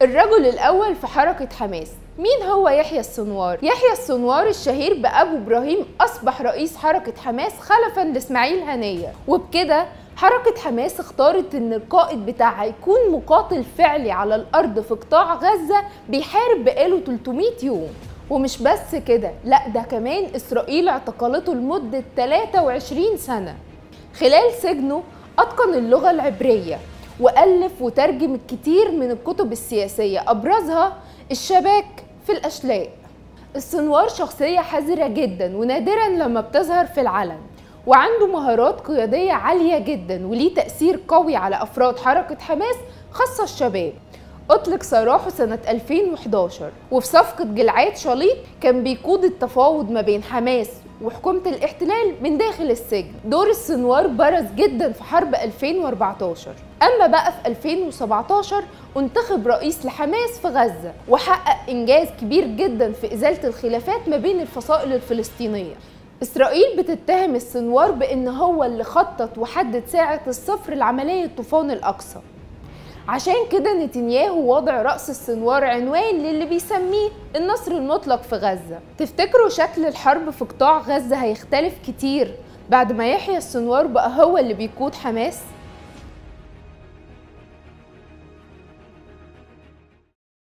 الرجل الأول في حركة حماس مين هو يحيى السنوار؟ يحيى السنوار الشهير بأبو إبراهيم أصبح رئيس حركة حماس خلفا لإسماعيل هنية وبكده حركة حماس اختارت ان القائد بتاعها يكون مقاتل فعلي على الارض في قطاع غزة بيحارب بقاله 300 يوم ومش بس كده لا ده كمان اسرائيل اعتقلته لمدة 23 سنة خلال سجنه اتقن اللغة العبرية والف وترجم الكثير من الكتب السياسية ابرزها الشباك في الاشلاء السنوار شخصية حذرة جدا ونادرا لما بتظهر في العلن وعنده مهارات قيادية عالية جدا وليه تأثير قوي على أفراد حركة حماس خاصة الشباب أطلق سراحه سنة 2011 وفي صفقة جلعاد شاليط كان بيقود التفاوض ما بين حماس وحكومة الاحتلال من داخل السجن دور السنوار برز جدا في حرب 2014 أما بقى في 2017 انتخب رئيس لحماس في غزة وحقق إنجاز كبير جدا في إزالة الخلافات ما بين الفصائل الفلسطينية إسرائيل بتتهم السنوار بأن هو اللي خطط وحدد ساعة الصفر لعملية طوفان الأقصى عشان كده نتنياهو وضع رأس السنوار عنوان للي بيسميه النصر المطلق في غزة تفتكروا شكل الحرب في قطاع غزة هيختلف كتير بعد ما يحيى السنوار بقى هو اللي بيقود حماس؟